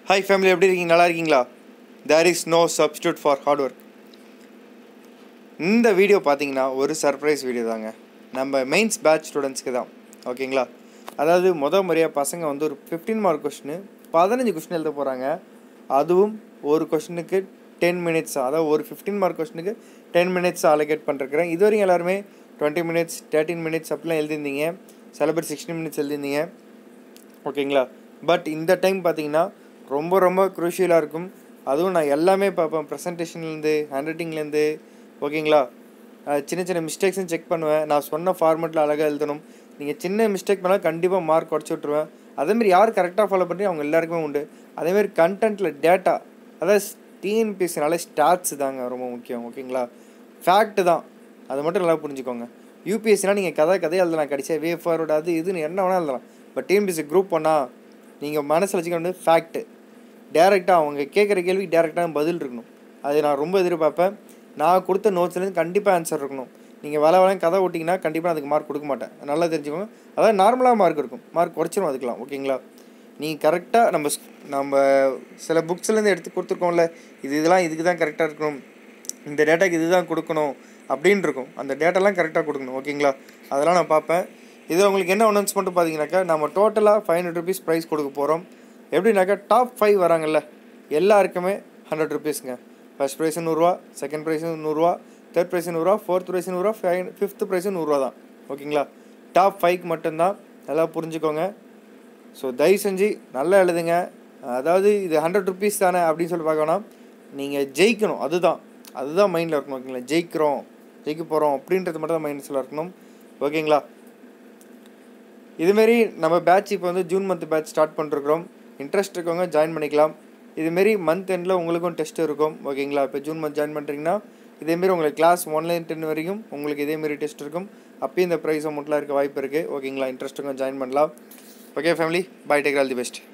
hi family எப்படி இருக்கீங்க நல்லா இருக்கீங்களா there is no substitute for hard work இந்த வீடியோ பார்த்தீங்கன்னா ஒரு சர்ப்ரைஸ் வீடியோ தாங்க நம்ம மெயின்ஸ் பேட்ச் ஸ்டூடெண்ட்ஸ்க்கு தான் ஓகேங்களா அதாவது முத முறையாக பசங்க வந்து ஒரு ஃபிஃப்டீன் மார்க் கொஷினு பதினஞ்சு கொஷின் எழுத போகிறாங்க அதுவும் ஒரு கொஷினுக்கு டென் மினிட்ஸ் அதாவது ஒரு ஃபிஃப்டீன் மார்க் கொஷினுக்கு டென் மினிட்ஸ் அலோகேட் பண்ணிருக்கிறேன் இது வரைக்கும் எல்லாருமே டுவெண்ட்டி மினிட்ஸ் தேர்ட்டின் மினிட்ஸ் அப்படிலாம் எழுதியிருந்தீங்க சில பேர் சிக்ஸ்டீன் மினிட்ஸ் எழுதியிருந்தீங்க ஓகேங்களா பட் இந்த டைம் பார்த்தீங்கன்னா ரொம்ப ரொம்ப குரூஷியலாக இருக்கும் அதுவும் நான் எல்லாமே பார்ப்பேன் ப்ரெசன்டேஷன்லேருந்து ஹேண்ட் ரைட்டிங்லேருந்து ஓகேங்களா அஹ் சின்ன சின்ன மிஸ்டேக்ஸும் செக் பண்ணுவேன் நான் சொன்ன ஃபார்மெட்டில் அழகாக எழுதணும் நீங்கள் சின்ன மிஸ்டேக் பண்ணால் கண்டிப்பாக மார்க் குறைச்சி விட்ருவேன் அதேமாரி யார் கரெக்டாக ஃபாலோ பண்ணி அவங்க எல்லாருக்குமே உண்டு அதேமாரி கண்டென்ட்டில் டேட்டா அதாவது டிஎன்பிஎஸ்சினாலே ஸ்டாட்ஸ் தாங்க ரொம்ப முக்கியம் ஓகேங்களா ஃபேக்ட்டு தான் அது மட்டும் நல்லா புரிஞ்சுக்கோங்க யூபிஎஸ்சினா நீங்கள் கதை கதையை எழுதலாம் கடைசியாக வே ஃபார்வர்டு அது இதுன்னு என்ன வேணால் எழுதலாம் பட் டிஎன்பிஎஸ்சி குரூப் பண்ணால் நீங்கள் மனசில் வச்சுக்க வேண்டியது ஃபேக்ட்டு டேரெக்டாக அவங்க கேட்குற கேள்விக்கு டேரெக்டாக பதில் இருக்கணும் அது நான் ரொம்ப எதிர்பார்ப்பேன் நான் கொடுத்த நோட்ஸ்லேருந்து கண்டிப்பாக ஆன்சர் இருக்கணும் நீங்கள் வள வளம் கதை ஓட்டிங்கன்னா கண்டிப்பாக அதுக்கு மார்க் கொடுக்க மாட்டேன் நல்லா தெரிஞ்சுக்கோங்க அதாவது நார்மலாக மார்க் இருக்கும் மார்க் குறைச்சிரும் அதுக்கெலாம் ஓகேங்களா நீங்கள் கரெக்டாக நம்ம ஸ்- நம்ம சில புக்ஸ்லேருந்து எடுத்து கொடுத்துருக்கோம்ல இது இதெல்லாம் இதுக்கு தான் கரெக்டாக இருக்கணும் இந்த டேட்டாக்கு இதுதான் கொடுக்கணும் அப்படின்னு இருக்கும் அந்த டேட்டாலாம் கரெக்டாக கொடுக்கணும் ஓகேங்களா அதெல்லாம் நான் பார்ப்பேன் இதில் உங்களுக்கு என்ன அனௌன்ஸ்மெண்ட் பார்த்தீங்கன்னாக்கா நம்ம டோட்டலாக ஃபைவ் ஹண்ட்ரட் ருபீஸ் ப்ரைஸ் கொடுக்க போகிறோம் எப்படின்னாக்கா டாப் ஃபைவ் வராங்கல்ல எல்லாருக்குமே ஹண்ட்ரட் ருபீஸுங்க ஃபர்ஸ்ட் ப்ரைஸு நூறுரூவா செகண்ட் ப்ரைஸு நூறுரூவா தேர்ட் ப்ரைஸு நூறுரூவா ஃபோர்த் ப்ரைஸு நூறுரூவா ஃபைவ் ஃபிஃப்த் ப்ரைஸு நூறுரூவா தான் ஓகேங்களா டாப் ஃபைவ்க்கு மட்டும்தான் நல்லா புரிஞ்சுக்கோங்க ஸோ தயவு செஞ்சு நல்லா எழுதுங்க அதாவது இது ஹண்ட்ரட் ருபீஸ் தானே அப்படின்னு சொல்லி பார்க்கணும் நீங்கள் ஜெயிக்கணும் அதுதான் அதுதான் மைண்டில் இருக்கணும் ஓகேங்களா ஜெயிக்கிறோம் ஜெயிக்க போகிறோம் அப்படின்றது மட்டும் தான் மைண்ட்ஸில் இருக்கணும் ஓகேங்களா இதுமாரி நம்ம பேட்ச் இப்போ வந்து ஜூன் மந்த் பேட்ச் ஸ்டார்ட் பண்ணிருக்கிறோம் இன்ட்ரெஸ்ட் இருக்கவங்க ஜாயின் பண்ணிக்கலாம் இதுமாரி மந்த் எண்டில் உங்களுக்கும் டெஸ்ட் இருக்கும் ஓகேங்களா இப்போ ஜூன் மந்த் ஜாயின் பண்ணுறீங்கன்னா இதேமாரி உங்களுக்கு கிளாஸ் ஒன்லைன் டென் வரைக்கும் உங்களுக்கு இதேமாரி டெஸ்ட் இருக்கும் அப்பயும் இந்த ப்ரைஸ் அமௌண்ட்லாம் இருக்க வாய்ப்பு இருக்குது ஓகேங்களா இன்ட்ரெஸ்ட்டுங்க ஜாயின் பண்ணலாம் okay family bye take all the best